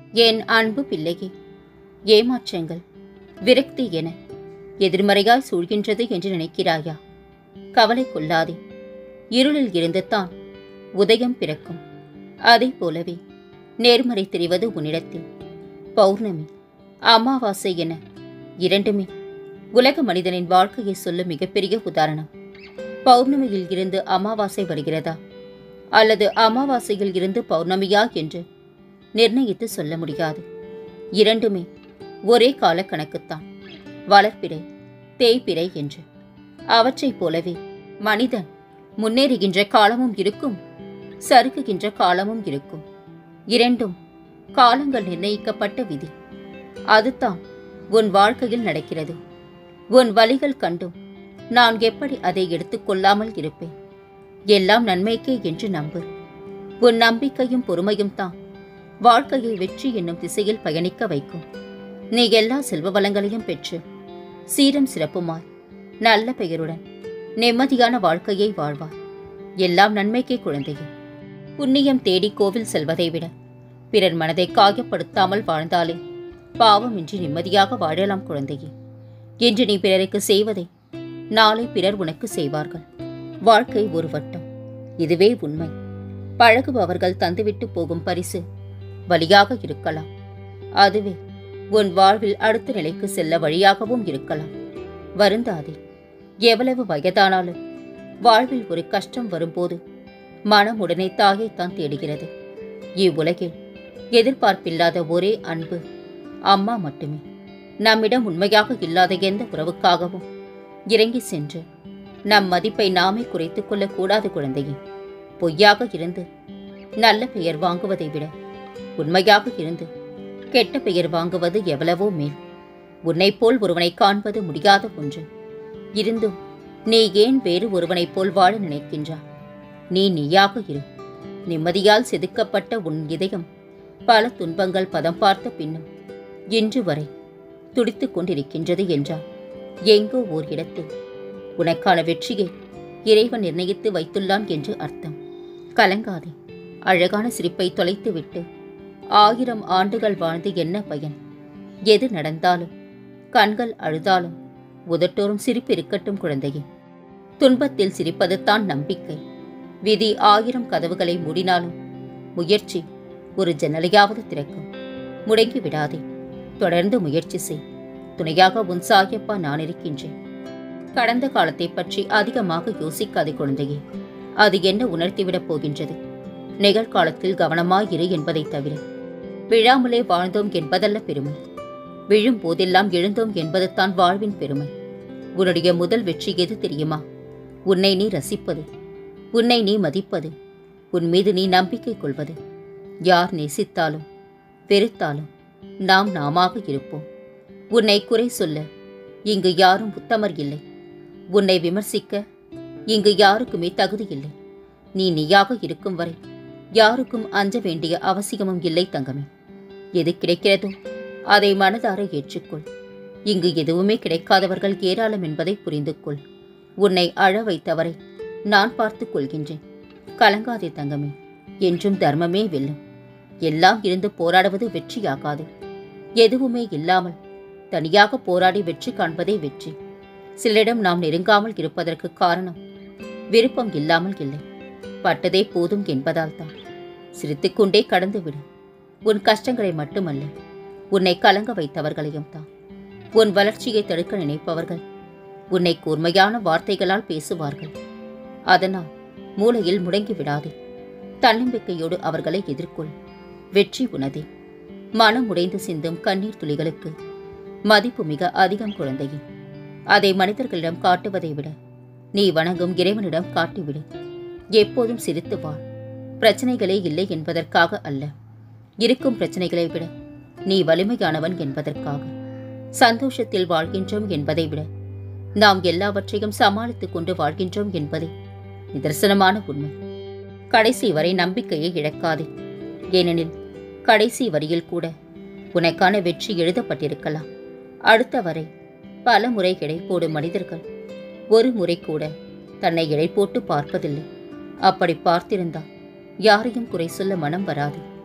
என் அன்பு பிள்ளையே ஏமாற்றங்கள் விரக்தி என எதிர்மறையாய் சூழ்கின்றது என்று நினைக்கிறாயா கவலை கொள்ளாதே இருளில் இருந்து தான் உதயம் பிறக்கும் அதைப் போலவே நேர்மறை தெரிவது உன்னிடத்தில் பௌர்ணமி அமாவாசை என இரண்டுமே உலக மனிதனின் வாழ்க்கையை சொல்லும் மிகப்பெரிய உதாரணம் பௌர்ணமியில் இருந்து அமாவாசை வருகிறதா அல்லது அமாவாசையில் இருந்து பௌர்ணமியா என்று நிர்ணயித்து சொல்ல முடியாது இரண்டுமே ஒரே கால கணக்குத்தான் வளர்ப்பிறை தேய்பிறை என்று அவற்றைப் போலவே மனிதன் முன்னேறுகின்ற காலமும் இருக்கும் சறுக்குகின்ற காலமும் இருக்கும் இரண்டும் காலங்கள் நிர்ணயிக்கப்பட்ட விதி அதுதான் உன் வாழ்க்கையில் நடக்கிறது உன் வழிகள் கண்டும் நான் எப்படி அதை எடுத்துக்கொள்ளாமல் இருப்பேன் எல்லாம் நன்மைக்கே என்று நம்பு உன் நம்பிக்கையும் பொறுமையும் தான் வாழ்க்கையை வெற்றி என்னும் திசையில் பயணிக்க வைக்கும் நீ எல்லா செல்வ வளங்களையும் பெற்று சீரம் சிறப்புமாய் நல்ல பெயருடன் நிம்மதியான வாழ்க்கையை வாழ்வார் எல்லாம் நன்மைக்கே குழந்தையே புண்ணியம் தேடி கோவில் செல்வதை விட பிறர் மனதை காயப்படுத்தாமல் வாழ்ந்தாலே பாவமின்றி நிம்மதியாக வாழலாம் குழந்தையே இன்று நீ பிறருக்கு செய்வதை நாளை பிறர் உனக்கு செய்வார்கள் வாழ்க்கை ஒரு வட்டம் இதுவே உண்மை பழகுபவர்கள் தந்துவிட்டு போகும் பரிசு வழியாக இருக்கலாம் அதுவே உன் வாழ்வில் அடுத்த நிலைக்கு செல்ல வழியாகவும் இருக்கலாம் வருந்தாதே எவ்வளவு வயதானாலும் வாழ்வில் ஒரு கஷ்டம் வரும்போது மனம் உடனே தாயைத்தான் தேடுகிறது இவ்வுலகில் எதிர்பார்ப்பில்லாத ஒரே அன்பு அம்மா மட்டுமே நம்மிடம் உண்மையாக இல்லாத எந்த உறவுக்காகவும் இறங்கி சென்று நம் மதிப்பை நாமே குறைத்துக் கொள்ளக்கூடாது குழந்தையே பொய்யாக இருந்து நல்ல பெயர் வாங்குவதை விட உண்மையாக இருந்து கெட்ட பெயர் வாங்குவது எவ்வளவோ மேல் உன்னைப் போல் ஒருவனை காண்பது முடியாத ஒன்று இருந்தும் நீ ஏன் வேறு ஒருவனைப் போல் வாழ நினைக்கின்றா நீ நீயாக இரு நிம்மதியால் செதுக்கப்பட்ட உன் இதயம் பல துன்பங்கள் பதம் பார்த்த பின்னும் இன்று வரை துடித்துக் கொண்டிருக்கின்றது என்றால் எங்கோ ஓர் இடத்தில் உனக்கான வெற்றியை இறைவன் நிர்ணயித்து வைத்துள்ளான் என்று அர்த்தம் கலங்காதே அழகான சிரிப்பை தொலைத்துவிட்டு ஆயிரம் ஆண்டுகள் வாழ்ந்து என்ன பயன் எது நடந்தாலும் கண்கள் அழுதாலும் உதட்டோறும் சிரிப்பு இருக்கட்டும் குழந்தையே துன்பத்தில் சிரிப்பதுதான் நம்பிக்கை விதி ஆயிரம் கதவுகளை மூடினாலும் முயற்சி ஒரு ஜன்னலையாவது திறக்கும் முடங்கி விடாதே தொடர்ந்து முயற்சி செய் துணையாக உன் சாயப்பா நான் இருக்கின்றேன் கடந்த காலத்தை பற்றி அதிகமாக யோசிக்காதே குழந்தையே அது என்ன உணர்த்திவிடப் போகின்றது நிகழ்காலத்தில் கவனமாயிரு என்பதை தவிர விழாமலே வாழ்ந்தோம் என்பதல்ல பெருமை விழும் போதெல்லாம் எழுந்தோம் என்பதுதான் வாழ்வின் பெருமை உன்னுடைய முதல் வெற்றி எது தெரியுமா உன்னை நீ ரசிப்பது உன்னை நீ மதிப்பது உன் மீது நீ நம்பிக்கை கொள்வது யார் நேசித்தாலும் வெறுத்தாலும் நாம் நாமாக இருப்போம் உன்னை குறை சொல்ல இங்கு யாரும் உத்தமர் இல்லை உன்னை விமர்சிக்க இங்கு யாருக்குமே தகுதி இல்லை நீ நீயாக இருக்கும் வரை யாருக்கும் அஞ்ச வேண்டிய அவசியமும் இல்லை தங்கமே எது கிடைக்கிறதோ அதை மனதார ஏற்றுக்கொள் இங்கு எதுவுமே கிடைக்காதவர்கள் ஏராளம் என்பதை புரிந்து கொள் உன்னை அழ வைத்தவரை நான் பார்த்துக் கொள்கின்றேன் கலங்காதே தங்கமே என்றும் தர்மமே வெல்லும் எல்லாம் இருந்து போராடுவது வெற்றியாகாது எதுவுமே இல்லாமல் தனியாக போராடி வெற்றி காண்பதே வெற்றி சிலரிடம் நாம் நெருங்காமல் இருப்பதற்கு காரணம் விருப்பம் இல்லாமல் இல்லை பட்டதே போதும் என்பதால் தான் சிரித்துக்கொண்டே கடந்து விடு உன் கஷ்டங்களை மட்டுமல்ல உன்னை கலங்க வைத்தவர்களையும் தான் உன் வளர்ச்சியை தடுக்க நினைப்பவர்கள் உன்னை கூர்மையான வார்த்தைகளால் பேசுவார்கள் அதனால் மூளையில் முடங்கி விடாதே தன்னம்பிக்கையோடு அவர்களை எதிர்கொள் வெற்றி உனதே மனம் உடைந்து சிந்தும் கண்ணீர் துளிகளுக்கு மதிப்பு மிக அதிகம் குழந்தையே அதை மனிதர்களிடம் காட்டுவதை விட நீ வணங்கும் இறைவனிடம் காட்டிவிடு எப்போதும் சிரித்து வாழ் பிரச்சனைகளே இல்லை என்பதற்காக அல்ல இருக்கும் பிரச்சனைகளை விட நீ வலிமையானவன் என்பதற்காக சந்தோஷத்தில் வாழ்கின்றோம் என்பதை விட நாம் எல்லாவற்றையும் சமாளித்துக் கொண்டு வாழ்கின்றோம் என்பதே நிதர்சனமான உண்மை கடைசி வரை நம்பிக்கையை இழக்காதே ஏனெனில் கடைசி வரியில் கூட உனக்கான வெற்றி எழுதப்பட்டிருக்கலாம் அடுத்த வரை பல முறை எடை போடும் மனிதர்கள் ஒரு முறை கூட தன்னை எடை போட்டு பார்ப்பதில்லை அப்படி பார்த்திருந்தால் யாரையும் குறை சொல்ல மனம் வராது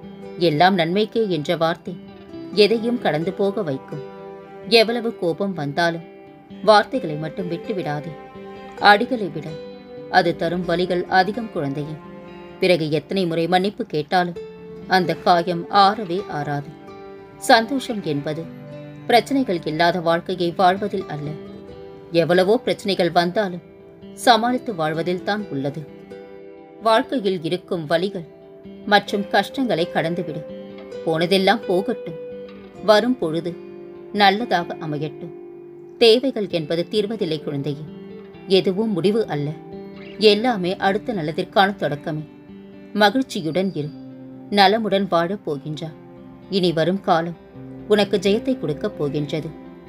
எல்லாம் நன்மைக்கே என்ற வார்த்தை எதையும் கடந்து போக வைக்கும் எவ்வளவு கோபம் வந்தாலும் வார்த்தைகளை மட்டும் விட்டு விடாதே அடிகளை விட அது தரும் வலிகள் அதிகம் குழந்தையே பிறகு எத்தனை முறை மன்னிப்பு கேட்டாலும் அந்த காயம் ஆறவே ஆறாது சந்தோஷம் என்பது பிரச்சனைகள் இல்லாத வாழ்க்கையை வாழ்வதில் அல்ல எவ்வளவோ பிரச்சனைகள் வந்தாலும் சமாளித்து வாழ்வதில் தான் உள்ளது வாழ்க்கையில் இருக்கும் வலிகள் மற்றும் கஷ்டங்களை கடந்துவிடு போனதெல்லாம் போகட்டும் வரும் பொழுது நல்லதாக அமையட்டும் தேவைகள் என்பது தீர்வதில்லை குழந்தையே எதுவும் முடிவு அல்ல எல்லாமே அடுத்த நல்லதிற்கான தொடக்கமே மகிழ்ச்சியுடன் இரு நலமுடன் வாழப் போகின்றார் இனி வரும் காலம் உனக்கு ஜெயத்தை கொடுக்கப் போகின்றது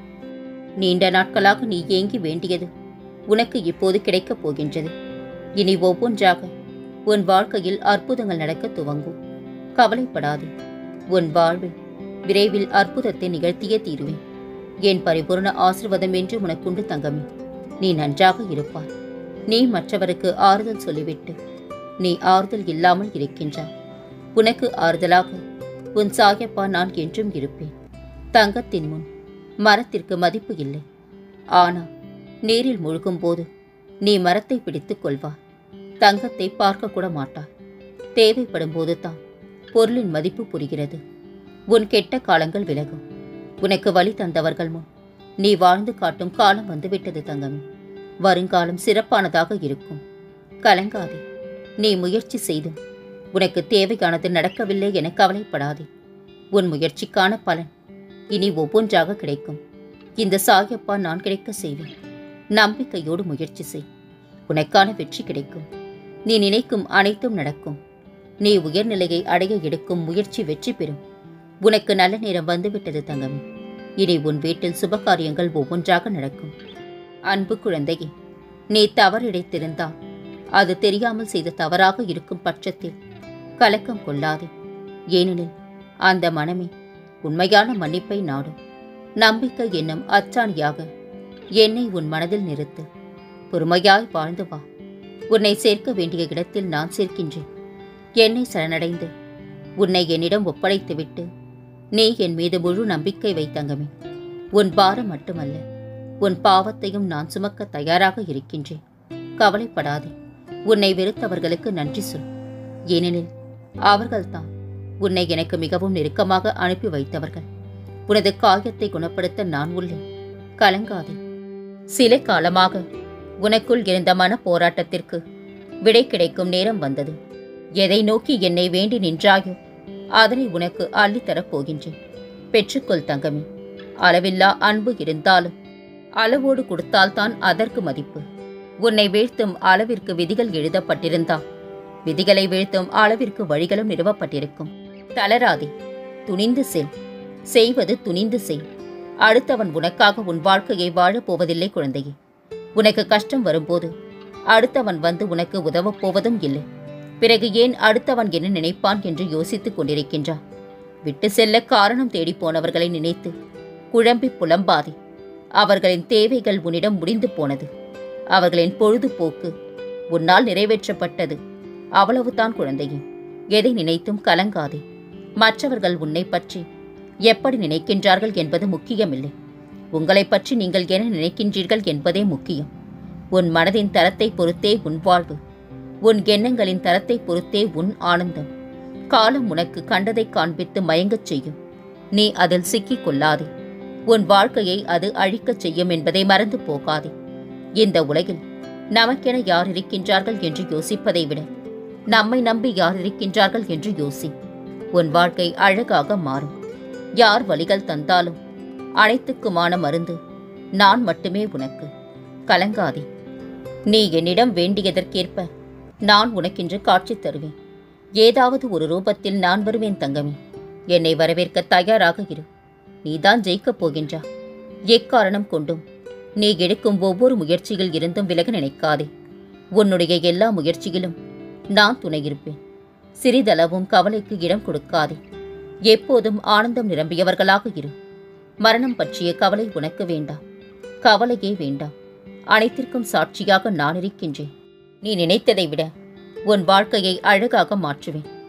நீண்ட நாட்களாக நீ ஏங்கி வேண்டியது உனக்கு இப்போது கிடைக்கப் போகின்றது இனி ஒவ்வொன்றாக உன் வாழ்க்கையில் அற்புதங்கள் நடக்க துவங்கும் கவலைப்படாதே உன் வாழ்வில் விரைவில் அற்புதத்தை நிகழ்த்தியே தீருவேன் என் பரிபூர்ண ஆசிர்வாதம் என்று உனக்குண்டு தங்கமே நீ நன்றாக இருப்பாய் நீ மற்றவருக்கு ஆறுதல் சொல்லிவிட்டு நீ ஆறுதல் இல்லாமல் இருக்கின்றாய் உனக்கு ஆறுதலாக உன் சாயப்பா நான் என்றும் இருப்பேன் தங்கத்தின் முன் மரத்திற்கு மதிப்பு இல்லை ஆனால் நீரில் மூழ்கும் போது நீ மரத்தை பிடித்துக் கொள்வாய் தங்கத்தை பார்க்க கூட மாட்டாய் தேவைப்படும் போது தான் பொருளின் மதிப்பு புரிகிறது உன் கெட்ட காலங்கள் விலகும் உனக்கு வழி தந்தவர்கள் முன் நீ வாழ்ந்து காட்டும் காலம் வந்துவிட்டது தங்கமே வருங்காலம் சிறப்பானதாக இருக்கும் கலங்காதே நீ முயற்சி செய்தும் உனக்கு தேவையானது நடக்கவில்லை என கவலைப்படாதே உன் முயற்சிக்கான பலன் இனி ஒவ்வொன்றாக கிடைக்கும் இந்த சாயப்பா நான் கிடைக்க செய்வேன் நம்பிக்கையோடு முயற்சி செய் உனக்கான வெற்றி கிடைக்கும் நீ நினைக்கும் அனைத்தும் நடக்கும் நீ உயர்நிலையை அடைய எடுக்கும் முயற்சி வெற்றி பெறும் உனக்கு நல்ல நேரம் வந்துவிட்டது தங்கமே இனி உன் வீட்டில் சுபகாரியங்கள் ஒவ்வொன்றாக நடக்கும் அன்பு குழந்தையே நீ தவறிழைத்திருந்தால் அது தெரியாமல் செய்த தவறாக இருக்கும் பட்சத்தில் கலக்கம் கொள்ளாதே ஏனெனில் அந்த மனமே உண்மையான மன்னிப்பை நாடும் நம்பிக்கை என்னும் அச்சாணியாக என்னை உன் மனதில் நிறுத்து பொறுமையாய் வாழ்ந்து வா உன்னை சேர்க்க வேண்டிய இடத்தில் நான் சேர்க்கின்றேன் என்னை சரணடைந்து உன்னை என்னிடம் ஒப்படைத்துவிட்டு நீ என் மீது முழு நம்பிக்கை வைத்தங்கமே உன் பாரம் மட்டுமல்ல உன் பாவத்தையும் நான் சுமக்க தயாராக இருக்கின்றேன் கவலைப்படாதே உன்னை வெறுத்தவர்களுக்கு நன்றி சொல் ஏனெனில் அவர்கள்தான் உன்னை எனக்கு மிகவும் நெருக்கமாக அனுப்பி வைத்தவர்கள் உனது காயத்தை குணப்படுத்த நான் உள்ளேன் கலங்காதே சில காலமாக உனக்குள் இருந்த மன போராட்டத்திற்கு விடை கிடைக்கும் நேரம் வந்தது எதை நோக்கி என்னை வேண்டி நின்றாயோ அதனை உனக்கு அள்ளித்தரப் போகின்றேன் பெற்றுக்கொள் தங்கமே அளவில்லா அன்பு இருந்தாலும் அளவோடு கொடுத்தால்தான் அதற்கு மதிப்பு உன்னை வீழ்த்தும் அளவிற்கு விதிகள் எழுதப்பட்டிருந்தால் விதிகளை வீழ்த்தும் அளவிற்கு வழிகளும் நிறுவப்பட்டிருக்கும் தளராதே துணிந்து செல் செய்வது துணிந்து செய் அடுத்தவன் உனக்காக உன் வாழ்க்கையை வாழப் போவதில்லை குழந்தையே உனக்கு கஷ்டம் வரும்போது அடுத்தவன் வந்து உனக்கு உதவப் போவதும் இல்லை பிறகு ஏன் அடுத்தவன் என்ன நினைப்பான் என்று யோசித்துக் கொண்டிருக்கின்றான் விட்டு செல்ல காரணம் தேடிப் போனவர்களை நினைத்து குழம்பி புலம்பாதே அவர்களின் தேவைகள் உன்னிடம் முடிந்து போனது அவர்களின் பொழுதுபோக்கு உன்னால் நிறைவேற்றப்பட்டது அவ்வளவுதான் குழந்தையே எதை நினைத்தும் கலங்காதே மற்றவர்கள் உன்னை பற்றி எப்படி நினைக்கின்றார்கள் என்பது முக்கியமில்லை உங்களைப் பற்றி நீங்கள் என்ன நினைக்கின்றீர்கள் என்பதே முக்கியம் உன் மனதின் தரத்தை பொறுத்தே உன் வாழ்வு உன் எண்ணங்களின் தரத்தை பொறுத்தே உன் ஆனந்தம் காலம் உனக்கு கண்டதை காண்பித்து மயங்கச் செய்யும் நீ அதில் சிக்கிக் கொள்ளாதே உன் வாழ்க்கையை அது அழிக்கச் செய்யும் என்பதை மறந்து போகாதே இந்த உலகில் நமக்கென யார் இருக்கின்றார்கள் என்று யோசிப்பதை விட நம்மை நம்பி யார் இருக்கின்றார்கள் என்று யோசி உன் வாழ்க்கை அழகாக மாறும் யார் வழிகள் தந்தாலும் அனைத்துக்குமான மருந்து நான் மட்டுமே உனக்கு கலங்காதே நீ என்னிடம் வேண்டியதற்கேற்ப நான் உனக்கென்று காட்சி தருவேன் ஏதாவது ஒரு ரூபத்தில் நான் வருவேன் தங்கமே என்னை வரவேற்க தயாராக இரு நீதான் ஜெயிக்கப் போகின்றா எக்காரணம் கொண்டும் நீ எடுக்கும் ஒவ்வொரு முயற்சியில் இருந்தும் விலக நினைக்காதே உன்னுடைய எல்லா முயற்சியிலும் நான் துணையிருப்பேன் சிறிதளவும் கவலைக்கு இடம் கொடுக்காதே எப்போதும் ஆனந்தம் நிரம்பியவர்களாக இரு மரணம் பற்றிய கவலை உனக்கு வேண்டாம் கவலையே வேண்டாம் அனைத்திற்கும் சாட்சியாக நான் இருக்கின்றேன் நீ நினைத்ததை விட உன் வாழ்க்கையை அழகாக மாற்றுவேன்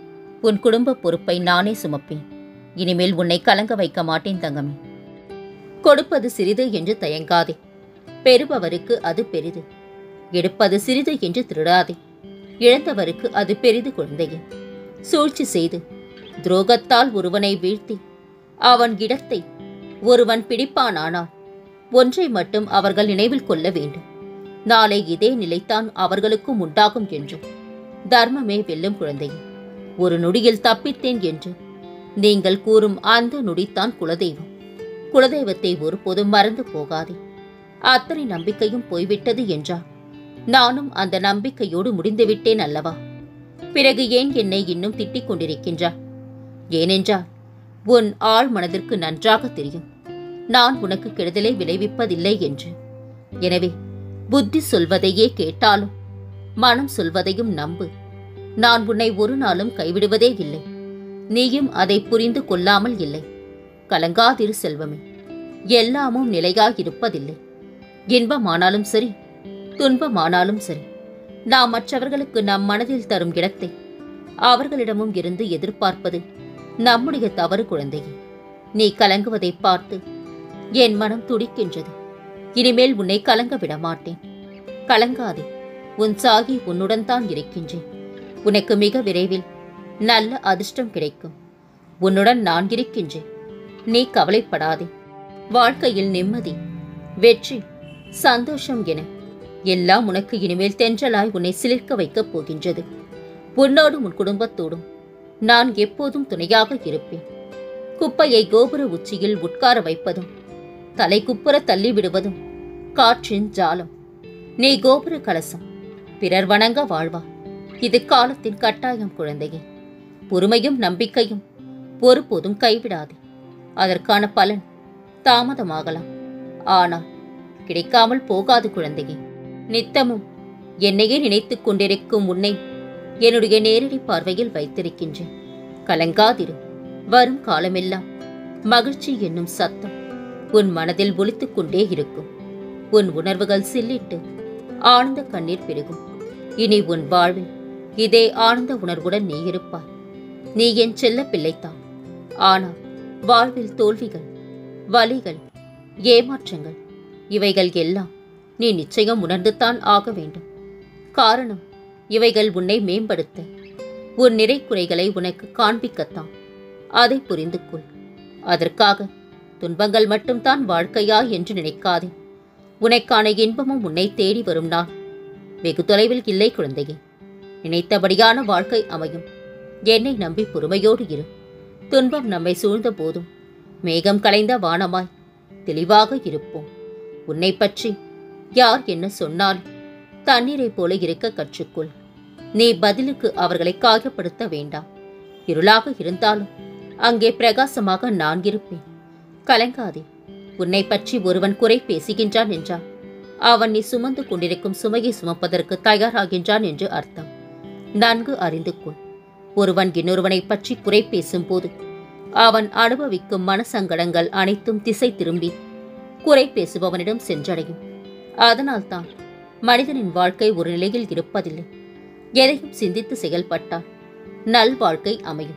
உன் குடும்ப பொறுப்பை நானே சுமப்பேன் இனிமேல் உன்னை கலங்க வைக்க மாட்டேன் தங்கமே கொடுப்பது சிறிது என்று தயங்காதே பெறுபவருக்கு அது பெரிது எடுப்பது சிறிது என்று திருடாதே இழந்தவருக்கு அது பெரிது குழந்தையே சூழ்ச்சி செய்து துரோகத்தால் ஒருவனை வீழ்த்தி அவன் இடத்தை ஒருவன் பிடிப்பானானால் ஒன்றை மட்டும் அவர்கள் நினைவில் கொள்ள வேண்டும் நாளை இதே நிலைத்தான் அவர்களுக்கும் உண்டாகும் என்று தர்மமே வெல்லும் குழந்தையே ஒரு நொடியில் தப்பித்தேன் என்று நீங்கள் கூறும் அந்த நொடித்தான் குலதெய்வம் குலதெய்வத்தை ஒருபோதும் மறந்து போகாதே அத்தனை நம்பிக்கையும் போய்விட்டது என்றால் நானும் அந்த நம்பிக்கையோடு முடிந்துவிட்டேன் அல்லவா பிறகு ஏன் என்னை இன்னும் திட்டிக் கொண்டிருக்கின்றாய் ஏனென்றால் உன் ஆழ் மனதிற்கு நன்றாக தெரியும் நான் உனக்கு கெடுதலை விளைவிப்பதில்லை என்று எனவே புத்தி சொல்வதையே கேட்டாலும் மனம் சொல்வதையும் நம்பு நான் உன்னை ஒரு நாளும் கைவிடுவதே இல்லை நீயும் அதை புரிந்து கொள்ளாமல் இல்லை கலங்காதிரு செல்வமே எல்லாமும் நிலையாயிருப்பதில்லை இன்பமானாலும் சரி துன்பமானாலும் சரி நாம் மற்றவர்களுக்கு நம் மனதில் தரும் இடத்தை அவர்களிடமும் இருந்து எதிர்பார்ப்பது நம்முடைய தவறு குழந்தையே நீ கலங்குவதை பார்த்து என் மனம் துடிக்கின்றது இனிமேல் உன்னை கலங்க விட மாட்டேன் கலங்காதே உன் சாகி உன்னுடன் தான் இருக்கின்றேன் உனக்கு மிக விரைவில் நல்ல அதிர்ஷ்டம் கிடைக்கும் உன்னுடன் நான் இருக்கின்றேன் நீ கவலைப்படாதே வாழ்க்கையில் நிம்மதி வெற்றி சந்தோஷம் என எல்லாம் உனக்கு இனிமேல் தென்றலாய் உன்னை சிலிர்க்க வைக்கப் போகின்றது உன்னோடும் உன் குடும்பத்தோடும் நான் எப்போதும் துணையாக இருப்பேன் குப்பையை கோபுர உச்சியில் உட்கார வைப்பதும் தலை குப்புற தள்ளி விடுவதும் காற்றின் ஜாலம் நீ கோபுர கலசம் பிறர் வணங்க வாழ்வா இது காலத்தின் கட்டாயம் குழந்தையே பொறுமையும் நம்பிக்கையும் ஒருபோதும் கைவிடாதே அதற்கான பலன் தாமதமாகலாம் ஆனால் கிடைக்காமல் போகாது குழந்தையே நித்தமும் என்னையே நினைத்துக் கொண்டிருக்கும் உன்னை என்னுடைய நேரடி பார்வையில் வைத்திருக்கின்றேன் கலங்காதிரு வரும் காலமெல்லாம் மகிழ்ச்சி என்னும் சத்தம் உன் மனதில் ஒலித்துக் கொண்டே இருக்கும் உன் உணர்வுகள் சில்லிட்டு ஆனந்த கண்ணீர் பெருகும் இனி உன் வாழ்வில் இதே ஆனந்த உணர்வுடன் நீ இருப்பாய் நீ என் செல்ல பிள்ளைத்தான் ஆனால் வாழ்வில் தோல்விகள் வலிகள் ஏமாற்றங்கள் இவைகள் எல்லாம் நீ நிச்சயம் உணர்ந்துதான் ஆக வேண்டும் காரணம் இவைகள் உன்னை மேம்படுத்த உன் நிறை குறைகளை உனக்கு காண்பிக்கத்தான் அதை புரிந்து கொள் அதற்காக துன்பங்கள் மட்டும்தான் வாழ்க்கையா என்று நினைக்காதே உனக்கான இன்பமும் உன்னை தேடி வரும் நாள் வெகு தொலைவில் இல்லை குழந்தையே நினைத்தபடியான வாழ்க்கை அமையும் என்னை நம்பி பொறுமையோடு இரு துன்பம் நம்மை சூழ்ந்த போதும் மேகம் கலைந்த வானமாய் தெளிவாக இருப்போம் உன்னை பற்றி யார் என்ன சொன்னாலும் தண்ணீரைப் போல இருக்க கற்றுக்கொள் நீ பதிலுக்கு அவர்களை காயப்படுத்த வேண்டாம் இருளாக இருந்தாலும் அங்கே பிரகாசமாக நான் இருப்பேன் கலங்காதே உன்னை பற்றி ஒருவன் குறை பேசுகின்றான் என்றால் அவன் நீ சுமந்து கொண்டிருக்கும் சுமையை சுமப்பதற்கு தயாராகின்றான் என்று அர்த்தம் நன்கு அறிந்து கொள் ஒருவன் இன்னொருவனை பற்றி குறை பேசும்போது அவன் அனுபவிக்கும் மனசங்கடங்கள் அனைத்தும் திசை திரும்பி குறை பேசுபவனிடம் சென்றடையும் அதனால்தான் மனிதனின் வாழ்க்கை ஒரு நிலையில் இருப்பதில்லை எதையும் சிந்தித்து செயல்பட்டால் நல் வாழ்க்கை அமையும்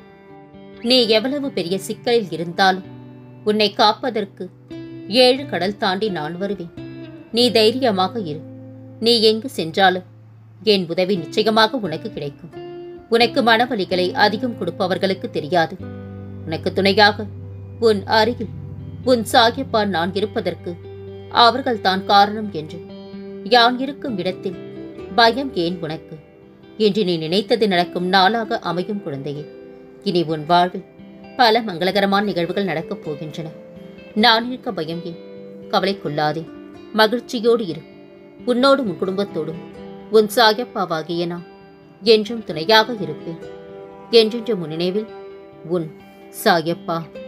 நீ எவ்வளவு பெரிய சிக்கலில் இருந்தாலும் உன்னை காப்பதற்கு ஏழு கடல் தாண்டி நான் வருவேன் நீ தைரியமாக இரு நீ எங்கு சென்றாலும் என் உதவி நிச்சயமாக உனக்கு கிடைக்கும் உனக்கு மனவலிகளை அதிகம் கொடுப்பவர்களுக்கு தெரியாது உனக்கு துணையாக உன் அருகில் உன் சாகியப்பா நான் இருப்பதற்கு அவர்கள்தான் காரணம் என்று யான் இருக்கும் இடத்தில் பயம் ஏன் உனக்கு என்று நீ நினைத்தது நடக்கும் நாளாக அமையும் குழந்தையே இனி உன் வாழ்வில் பல மங்களகரமான நிகழ்வுகள் நடக்கப் போகின்றன நான் இருக்க பயம் ஏன் கவலை கொள்ளாதே மகிழ்ச்சியோடு இரு உன்னோடும் உன் குடும்பத்தோடும் உன் சாயப்பாவாகிய நான் என்றும் துணையாக இருப்பேன் என்றென்று முன் நினைவில் உன் சாயப்பா